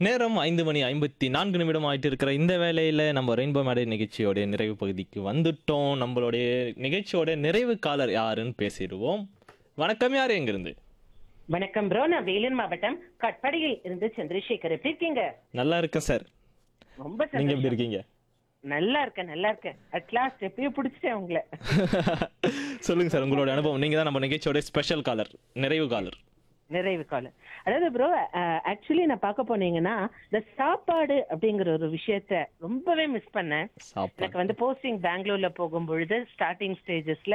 நேரம் ஐந்து மணி ஐம்பத்தி நான்கு நிமிடம் ஆயிட்டு இருக்கிற இந்த வேலையில நம்ம ரெயின்போ மேடை நிகழ்ச்சியோட நிறைவு பகுதிக்கு வந்துட்டோம் நம்மளுடைய நிகழ்ச்சியோட நிறைவு காலர் யாருன்னு பேசிடுவோம் வணக்கம் யார் எங்கிருந்து வணக்கம் ப்ரோ நான் வேலூர் மாவட்டம் கட்படியில் இருந்து சந்திரசேகர் எப்படி இருக்கீங்க நல்லா இருக்கேன் சார் ரொம்ப நீங்க சந்தோஷம். எப்படி இருக்கீங்க நல்லா இருக்கேன் நல்லா இருக்கேன் அட் லாஸ்ட் எப்பயோ பிடிச்சிட்டேன் உங்களை சொல்லுங்க சார் உங்களோட அனுபவம் நீங்க தான் நம்ம நிகழ்ச்சியோட ஸ்பெஷல் காலர் நிறைவு காலர் நிறைவு காலம் அதாவது ப்ரோ ஆக்சுவலி நான் பார்க்க போனீங்கன்னா இந்த சாப்பாடு அப்படிங்கிற ஒரு விஷயத்த ரொம்பவே மிஸ் பண்ணேன் சாப்பாடு எனக்கு வந்து போஸ்டிங் பெங்களூர்ல போகும் பொழுது ஸ்டார்டிங் ஸ்டேஜஸ்ல